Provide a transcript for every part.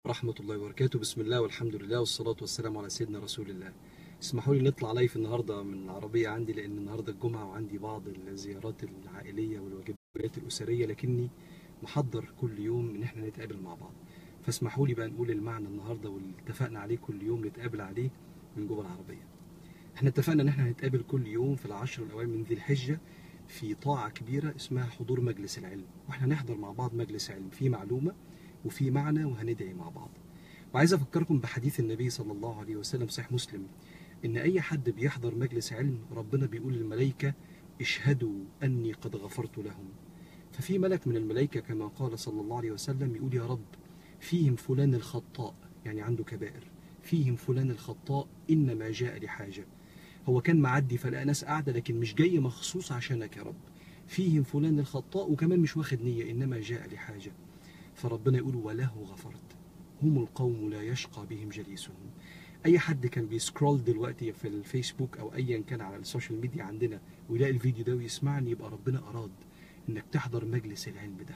ورحمة الله وبركاته بسم الله والحمد لله والصلاة والسلام على سيدنا رسول الله اسمحوا لي نطلع لايف النهاردة من العربية عندي لأن النهاردة الجمعة وعندي بعض الزيارات العائلية والواجبات الأسرية لكني محضر كل يوم إن احنا نتقابل مع بعض فاسمحوا لي بقى نقول المعنى النهاردة واللي اتفقنا عليه كل يوم نتقابل عليه من جوه العربية احنا اتفقنا ان احنا هنتقابل كل يوم في العشر الاوائل من ذي الحجه في طاعه كبيره اسمها حضور مجلس العلم واحنا نحضر مع بعض مجلس علم في معلومه وفي معنى وهندعي مع بعض وعايز افكركم بحديث النبي صلى الله عليه وسلم صحيح مسلم ان اي حد بيحضر مجلس علم ربنا بيقول للملائكه اشهدوا اني قد غفرت لهم ففي ملك من الملائكه كما قال صلى الله عليه وسلم يقول يا رب فيهم فلان الخطاء يعني عنده كبائر فيهم فلان الخطاء انما جاء لحاجه هو كان معدي فلقى ناس قاعده لكن مش جاي مخصوص عشانك يا رب فيهم فلان الخطاء وكمان مش واخد نيه انما جاء لحاجه فربنا يقول وله غفرت هم القوم لا يشقى بهم جليسهم اي حد كان بيسكرول دلوقتي في الفيسبوك او ايا كان على السوشيال ميديا عندنا ويلاقي الفيديو ده ويسمعني يبقى ربنا اراد انك تحضر مجلس العلم ده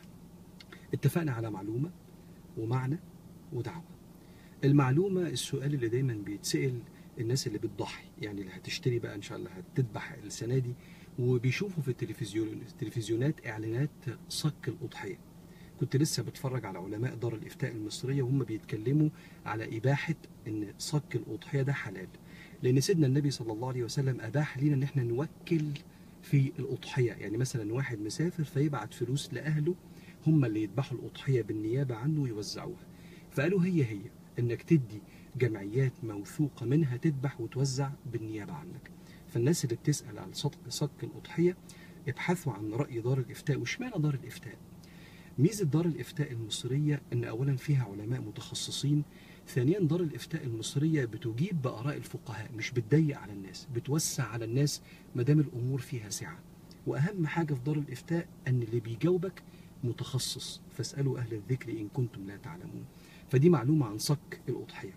اتفقنا على معلومه ومعنى ودعوه المعلومه السؤال اللي دايما بيتسال الناس اللي بتضحي يعني اللي هتشتري بقى ان شاء الله هتذبح السنه دي وبيشوفوا في التلفزيون التلفزيونات اعلانات صك الاضحيه كنت لسه بتفرج على علماء دار الافتاء المصريه وهم بيتكلموا على اباحه ان صك الاضحيه ده حلال لان سيدنا النبي صلى الله عليه وسلم اباح لنا ان احنا نوكل في الاضحيه يعني مثلا واحد مسافر فيبعت فلوس لاهله هم اللي يذبحوا الاضحيه بالنيابه عنه ويوزعوها فقالوا هي هي انك تدي جمعيات موثوقة منها تذبح وتوزع بالنيابة عنك فالناس اللي بتسأل عن صك, صك الأضحية ابحثوا عن رأي دار الإفتاء واشمعنى دار الإفتاء ميزة دار الإفتاء المصرية أن أولا فيها علماء متخصصين ثانيا دار الإفتاء المصرية بتجيب بآراء الفقهاء مش بتضيق على الناس بتوسع على الناس ما دام الأمور فيها سعة وأهم حاجة في دار الإفتاء أن اللي بيجاوبك متخصص فاسألوا أهل الذكر إن كنتم لا تعلمون فدي معلومة عن صك الأضحية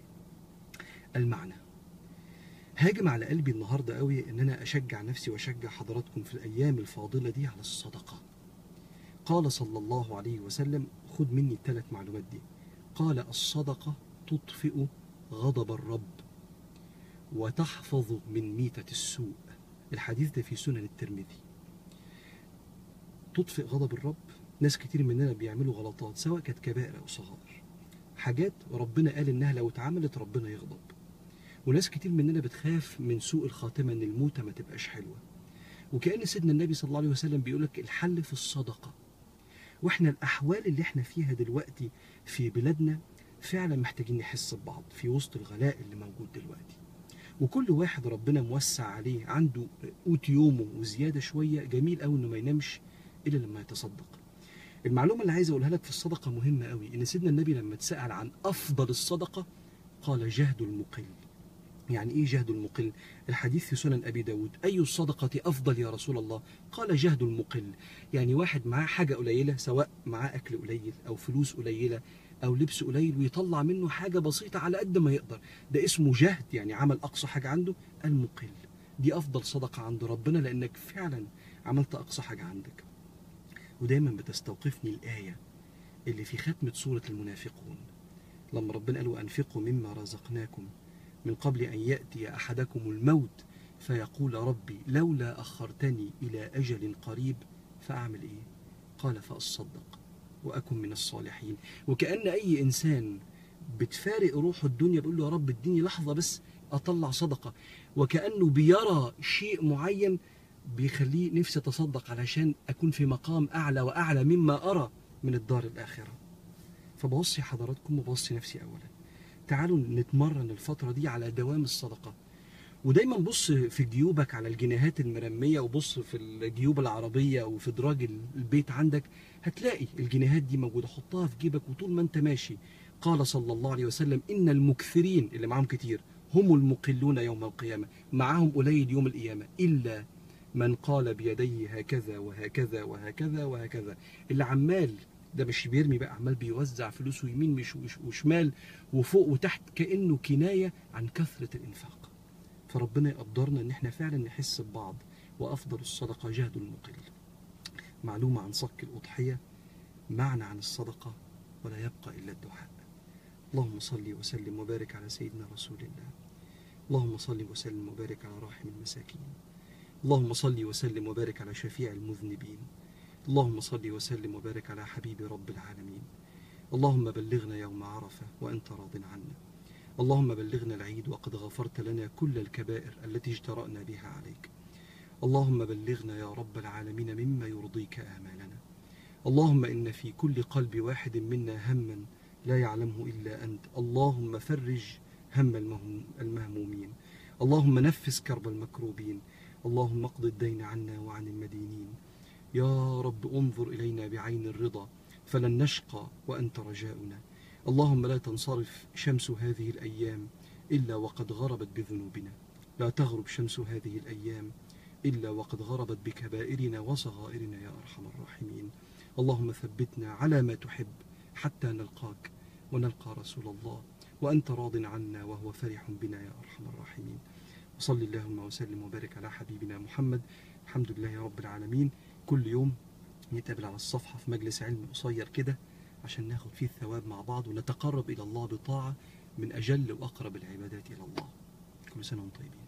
المعنى هاجم على قلبي النهارده قوي ان انا اشجع نفسي واشجع حضراتكم في الايام الفاضله دي على الصدقه قال صلى الله عليه وسلم خد مني الثلاث معلومات دي قال الصدقه تطفئ غضب الرب وتحفظ من ميته السوء الحديث ده في سنن الترمذي تطفئ غضب الرب ناس كتير مننا بيعملوا غلطات سواء كانت كبائر او صغائر حاجات ربنا قال انها لو اتعملت ربنا يغضب وناس كتير مننا بتخاف من سوء الخاتمه ان الموتة ما تبقاش حلوه وكأن سيدنا النبي صلى الله عليه وسلم بيقول لك الحل في الصدقه واحنا الاحوال اللي احنا فيها دلوقتي في بلادنا فعلا محتاجين نحس ببعض في وسط الغلاء اللي موجود دلوقتي وكل واحد ربنا موسع عليه عنده قوت يومه وزياده شويه جميل قوي انه ما ينامش الا لما يتصدق المعلومه اللي عايز اقولها لك في الصدقه مهمه قوي ان سيدنا النبي لما اتسال عن افضل الصدقه قال جهد المقل يعني ايه جهد المقل الحديث في سنن ابي داود اي الصدقه افضل يا رسول الله قال جهد المقل يعني واحد معاه حاجه قليله سواء معاه اكل قليل او فلوس قليله او لبس قليل ويطلع منه حاجه بسيطه على قد ما يقدر ده اسمه جهد يعني عمل اقصى حاجه عنده المقل دي افضل صدقه عند ربنا لانك فعلا عملت اقصى حاجه عندك ودايما بتستوقفني الآية اللي في ختمة سورة المنافقون لما ربنا قال وأنفقوا مما رزقناكم من قبل أن يأتي أحدكم الموت فيقول ربي لولا أخرتني إلى أجل قريب فأعمل إيه؟ قال فأصدق وأكن من الصالحين وكأن أي إنسان بتفارق روحه الدنيا بيقول له يا رب اديني لحظة بس أطلع صدقة وكأنه بيرى شيء معين بيخليه نفسي اتصدق علشان اكون في مقام اعلى واعلى مما ارى من الدار الاخره فبوصي حضراتكم وبوصي نفسي اولا تعالوا نتمرن الفتره دي على دوام الصدقه ودايما بص في جيوبك على الجنيهات المرميه وبص في الجيوب العربيه وفي دراج البيت عندك هتلاقي الجنيهات دي موجوده حطها في جيبك وطول ما انت ماشي قال صلى الله عليه وسلم ان المكثرين اللي معاهم كتير هم المقلون يوم القيامه معاهم قليل يوم القيامه الا من قال بيديه هكذا وهكذا وهكذا وهكذا اللي عمال ده مش بيرمي بقى عمال بيوزع فلوسه يمين مش وشمال وفوق وتحت كانه كنايه عن كثره الانفاق فربنا يقدرنا ان احنا فعلا نحس ببعض وافضل الصدقه جهد المقل معلومه عن صك الاضحيه معنى عن الصدقه ولا يبقى الا الدعاء اللهم صل وسلم وبارك على سيدنا رسول الله اللهم صل وسلم وبارك على راحم المساكين اللهم صل وسلم وبارك على شفيع المذنبين اللهم صل وسلم وبارك على حبيب رب العالمين اللهم بلغنا يوم عرفة وأنت راض عنا اللهم بلغنا العيد وقد غفرت لنا كل الكبائر التي اجترأنا بها عليك اللهم بلغنا يا رب العالمين مما يرضيك آمالنا اللهم إن في كل قلب واحد منا هما لا يعلمه إلا أنت اللهم فرج هم المهم المهمومين اللهم نفس كرب المكروبين اللهم اقض الدين عنا وعن المدينين يا رب انظر إلينا بعين الرضا فلن نشقى وأنت رجاؤنا اللهم لا تنصرف شمس هذه الأيام إلا وقد غربت بذنوبنا لا تغرب شمس هذه الأيام إلا وقد غربت بكبائرنا وصغائرنا يا أرحم الراحمين اللهم ثبتنا على ما تحب حتى نلقاك ونلقى رسول الله وأنت راض عنا وهو فرح بنا يا أرحم الراحمين وصل اللهم وسلم وبارك على حبيبنا محمد الحمد لله رب العالمين كل يوم نتقابل على الصفحة في مجلس علم قصير كده عشان ناخد فيه الثواب مع بعض ونتقرب إلى الله بطاعة من أجل وأقرب العبادات إلى الله كل سنة وانتم طيبين